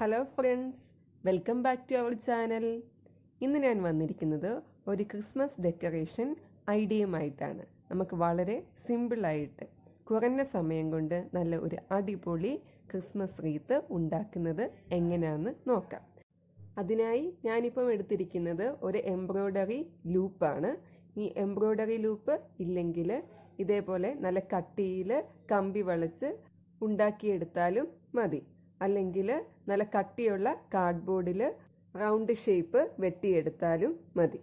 hello friends welcome back to our channel ഇന്ന് ഞാൻ വന്നിരിക്കുന്നത് ഒരു ക്രിസ്മസ് ഡെക്കറേഷൻ ഐഡിയയുമായിട്ടാണ് നമുക്ക് വളരെ സിമ്പിളായിട്ട് കുറഞ്ഞ സമയം കൊണ്ട് നല്ല ഒരു അടിപൊളി ക്രിസ്മസ് റീത്ത് ഉണ്ടാക്കുന്നത് എങ്ങനെയാണെന്ന് നോക്കാം അതിനായി ഞാനിപ്പം എടുത്തിരിക്കുന്നത് ഒരു എംബ്രോയ്ഡറി ലൂപ്പാണ് ഈ എംബ്രോയ്ഡറി ലൂപ്പ് ഇല്ലെങ്കിൽ ഇതേപോലെ നല്ല കട്ടിയിൽ കമ്പി വളച്ച് ഉണ്ടാക്കിയെടുത്താലും മതി അല്ലെങ്കിൽ നല്ല കട്ടിയുള്ള കാർഡ്ബോർഡിൽ റൗണ്ട് ഷേപ്പ് വെട്ടിയെടുത്താലും മതി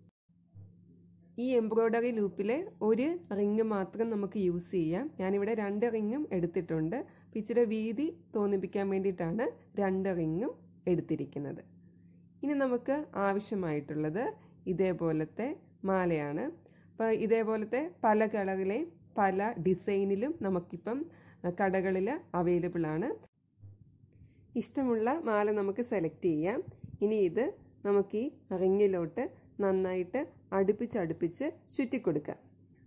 ഈ എംബ്രോയ്ഡറി ലൂപ്പിലെ ഒരു റിങ് മാത്രം നമുക്ക് യൂസ് ചെയ്യാം ഞാനിവിടെ രണ്ട് റിങ്ങും എടുത്തിട്ടുണ്ട് അപ്പോൾ ഇച്ചിരി വീതി തോന്നിപ്പിക്കാൻ വേണ്ടിയിട്ടാണ് രണ്ട് റിങ്ങും എടുത്തിരിക്കുന്നത് ഇനി നമുക്ക് ആവശ്യമായിട്ടുള്ളത് ഇതേപോലത്തെ മാലയാണ് അപ്പോൾ ഇതേപോലത്തെ പല കളറിലെയും പല ഡിസൈനിലും നമുക്കിപ്പം കടകളിൽ അവൈലബിൾ ആണ് ഇഷ്ടമുള്ള മാല നമുക്ക് സെലക്ട് ചെയ്യാം ഇനി ഇത് നമുക്ക് ഈ റിങ്ങിലോട്ട് നന്നായിട്ട് അടുപ്പിച്ചടുപ്പിച്ച് ചുറ്റിക്കൊടുക്കാം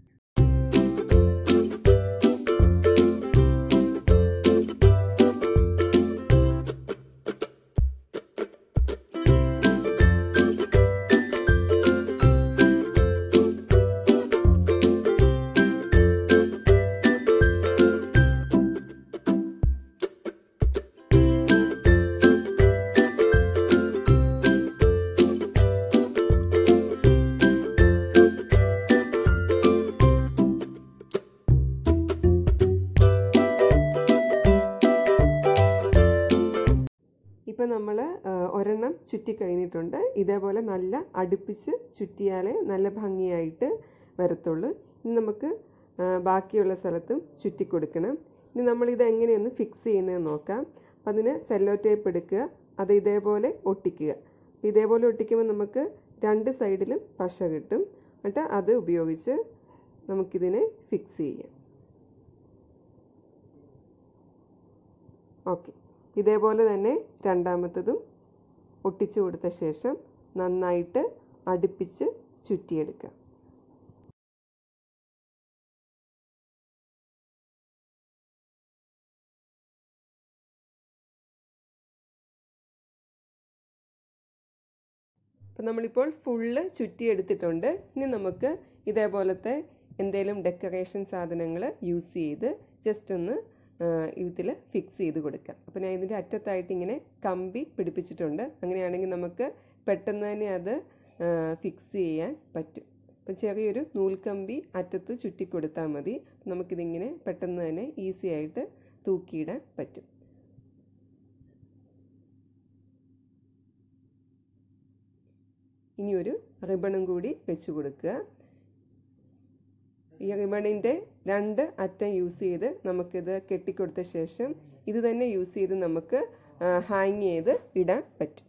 ഇപ്പം നമ്മൾ ഒരെണ്ണം ചുറ്റി കഴിഞ്ഞിട്ടുണ്ട് ഇതേപോലെ നല്ല അടുപ്പിച്ച് ചുറ്റിയാലേ നല്ല ഭംഗിയായിട്ട് വരത്തുള്ളൂ ഇനി നമുക്ക് ബാക്കിയുള്ള സ്ഥലത്തും ചുറ്റി കൊടുക്കണം ഇനി നമ്മളിത് എങ്ങനെയൊന്ന് ഫിക്സ് ചെയ്യുന്നതെന്ന് നോക്കാം അപ്പം അതിന് സെല്ലോ ടേപ്പ് എടുക്കുക അത് ഇതേപോലെ ഒട്ടിക്കുക അപ്പം ഇതേപോലെ ഒട്ടിക്കുമ്പോൾ നമുക്ക് രണ്ട് സൈഡിലും പശ കിട്ടും എന്നിട്ട് അത് ഉപയോഗിച്ച് നമുക്കിതിനെ ഫിക്സ് ചെയ്യാം ഓക്കെ ഇതേപോലെ തന്നെ രണ്ടാമത്തതും ഒട്ടിച്ചു കൊടുത്ത ശേഷം നന്നായിട്ട് അടുപ്പിച്ച് ചുറ്റിയെടുക്കുക അപ്പം നമ്മളിപ്പോൾ ഫുള്ള് ചുറ്റിയെടുത്തിട്ടുണ്ട് ഇനി നമുക്ക് ഇതേപോലത്തെ എന്തെങ്കിലും ഡെക്കറേഷൻ സാധനങ്ങൾ യൂസ് ചെയ്ത് ജസ്റ്റ് ഒന്ന് ഇതിൽ ഫിക്സ് ചെയ്ത് കൊടുക്കാം അപ്പോൾ ഞാൻ ഇതിൻ്റെ അറ്റത്തായിട്ട് ഇങ്ങനെ കമ്പി പിടിപ്പിച്ചിട്ടുണ്ട് അങ്ങനെയാണെങ്കിൽ നമുക്ക് പെട്ടെന്ന് തന്നെ അത് ഫിക്സ് ചെയ്യാൻ പറ്റും അപ്പം ചെറിയൊരു നൂൽക്കമ്പി അറ്റത്ത് ചുറ്റി കൊടുത്താൽ മതി നമുക്കിതിങ്ങനെ പെട്ടെന്ന് തന്നെ ഈസി ആയിട്ട് തൂക്കിയിടാൻ പറ്റും ഇനി ഒരു റിബണും കൂടി വെച്ച് കൊടുക്കുക ഈ റിബണിൻ്റെ രണ്ട് അറ്റം യൂസ് ചെയ്ത് നമുക്കിത് കെട്ടിക്കൊടുത്ത ശേഷം ഇത് തന്നെ യൂസ് ചെയ്ത് നമുക്ക് ഹാങ് ചെയ്ത് ഇടാൻ പറ്റും